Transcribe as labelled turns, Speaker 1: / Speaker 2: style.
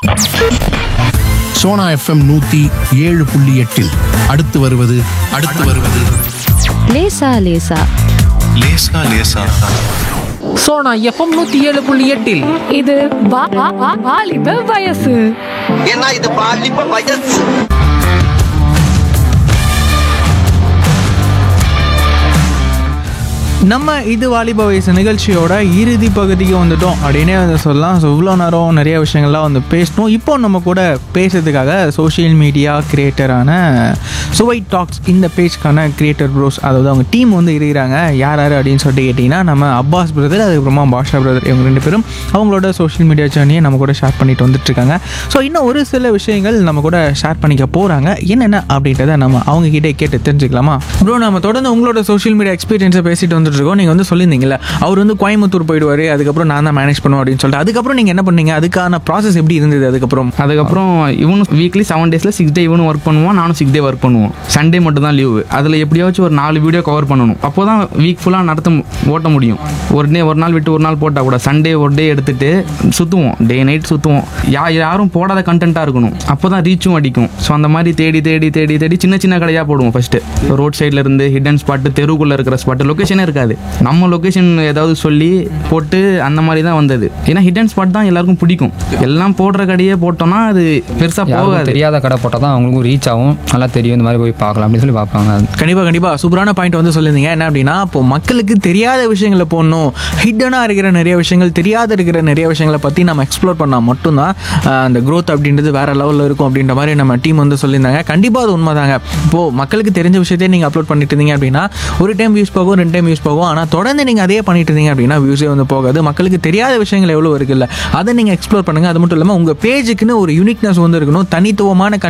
Speaker 1: Sona FM நூத்தி ஏழு புள்ளி எட்டில் அடுத்து வருவது அடுத்து வருவது
Speaker 2: லேசா லேசா
Speaker 3: லேசா லேசா
Speaker 4: சோனா எஃப்எம் நூத்தி ஏழு புள்ளி எட்டில்
Speaker 5: இது வா- வா- வா- வாலிப வயசு
Speaker 6: ஏன்னா இது பாலிப்ப வயசு
Speaker 7: நம்ம இது வாலிப வயசு நிகழ்ச்சியோட இறுதி பகுதிக்கு வந்துட்டோம் அப்படின்னே வந்து சொல்லலாம் ஸோ இவ்வளோ நேரம் நிறைய விஷயங்கள்லாம் வந்து பேசணும் இப்போ நம்ம கூட பேசுறதுக்காக சோஷியல் மீடியா கிரியேட்டரான சுவை டாக்ஸ் இந்த பேஜ்க்கான கிரியேட்டர் ப்ரோஸ் அதாவது அவங்க டீம் வந்து இருக்கிறாங்க யார் யார் அப்படின்னு சொல்லிட்டு கேட்டிங்கன்னா நம்ம அப்பாஸ் பிரதர் அதுக்கப்புறமா பாஷா பிரதர் இவங்க ரெண்டு பேரும் அவங்களோட சோஷியல் மீடியா ஜேர்னியை நம்ம கூட ஷேர் பண்ணிட்டு வந்துட்டு இருக்காங்க ஸோ இன்னும் ஒரு சில விஷயங்கள் நம்ம கூட ஷேர் பண்ணிக்க போகிறாங்க என்னென்ன அப்படின்றத நம்ம அவங்க கிட்டே கேட்டு தெரிஞ்சுக்கலாமா ப்ரோ நம்ம தொடர்ந்து உங்களோட சோஷியல் மீடியா எக்ஸ்பீரியன்ஸை பேசிட்டு வந்துட்டு இருக்கோம் நீங்கள் வந்து சொல்லியிருந்தீங்கல்ல அவர் வந்து கோயம்புத்தூர் போயிடுவார் அதுக்கப்புறம் நான் தான் மேனேஜ் பண்ணுவேன் அப்படின்னு சொல்லிட்டு அதுக்கப்புறம் நீங்கள் என்ன பண்ணீங்க அதுக்கான ப்ராசஸ் எப்படி இருந்தது அதுக்கப்புறம்
Speaker 8: அதுக்கப்புறம் இவனும் வீக்லி செவன் டேஸில் சிக்ஸ் டே இவனும் ஒர்க் பண்ணுவான் நானும் சிக்ஸ் டே ஒர்க் பண்ணுவோம் சண்டே மட்டும் தான் லீவு அதில் எப்படியாச்சும் ஒரு நாலு வீடியோ கவர் பண்ணணும் அப்போ தான் வீக் ஃபுல்லாக நடத்த மு- ஓட்ட முடியும் ஒரு டே ஒரு நாள் விட்டு ஒரு நாள் போட்டால் கூட சண்டே ஒரு டே எடுத்துட்டு சுற்றுவோம் டே நைட் சுற்றுவோம் யா யாரும் போடாத கண்டென்ட்டாக இருக்கணும் அப்போ தான் ரீச்சும் அடிக்கும் ஸோ அந்த மாதிரி தேடி தேடி தேடி தேடி சின்ன சின்ன கடையாக போடுவோம் ஃபஸ்ட்டு ரோட் சைடில் இருந்து ஹிடன் ஸ்பாட்டு தெருவுக்குள்ளே இருக்கிற ஸ்பாட்டு லொக்கேஷனே இருக்காது நம்ம லொக்கேஷன் ஏதாவது சொல்லி போட்டு அந்த மாதிரி தான் வந்தது ஏன்னா ஹிடன் ஸ்பாட் தான் எல்லாருக்கும் பிடிக்கும் எல்லாம் போடுற கடையே போட்டோம்னா அது பெருசாக
Speaker 9: யாருக்கும்
Speaker 8: போகாது
Speaker 9: தெரியாத கடை போட்டால் தான் அவங்களுக்கும் ரீச் ஆகும் நல்லா தெரியும் இந்த மாதிரி போய் பார்க்கலாம் அப்படின்னு சொல்லி பார்ப்பாங்க
Speaker 7: கண்டிப்பாக கண்டிப்பாக சூப்பரான பாயிண்ட் வந்து சொல்லியிருந்தீங்க என்ன அப்படின்னா இப்போ மக்களுக்கு தெரியாத விஷயங்களை போடணும் ஹிட்டனாக இருக்கிற நிறைய விஷயங்கள் தெரியாத இருக்கிற நிறைய விஷயங்களை பற்றி நம்ம எக்ஸ்ப்ளோர் பண்ணால் மட்டும்தான் ஆஹ், அந்த growth அப்படின்றது வேற லெவலில் இருக்கும் அப்படின்ற மாதிரி நம்ம டீம் வந்து சொல்லியிருந்தாங்க கண்டிப்பாக அது உண்மைதாங்க இப்போது மக்களுக்கு தெரிஞ்ச விஷயத்தையே நீங்கள் அப்லோட் பண்ணிட்டு இருந்தீங்க அப்படின்னா ஒரு டைம் வியூஸ் போகும் ரெண்டு டைம் வியூஸ் போகும் ஆனால் தொடர்ந்து நீங்கள் அதே பண்ணிட்டு இருந்தீங்க அப்படின்னா வியூஸே வந்து போகாது மக்களுக்கு தெரியாத விஷயங்கள் எவ்வளோ இருக்குல்ல அதை நீங்கள் எக்ஸ்ப்ளோர் பண்ணுங்கள் அது மட்டும் இல்லாமல் உங்கள் பேஜுக்குன்னு ஒரு யூனிக்னஸ் வந்து இருக்கணும் தனித்துவமான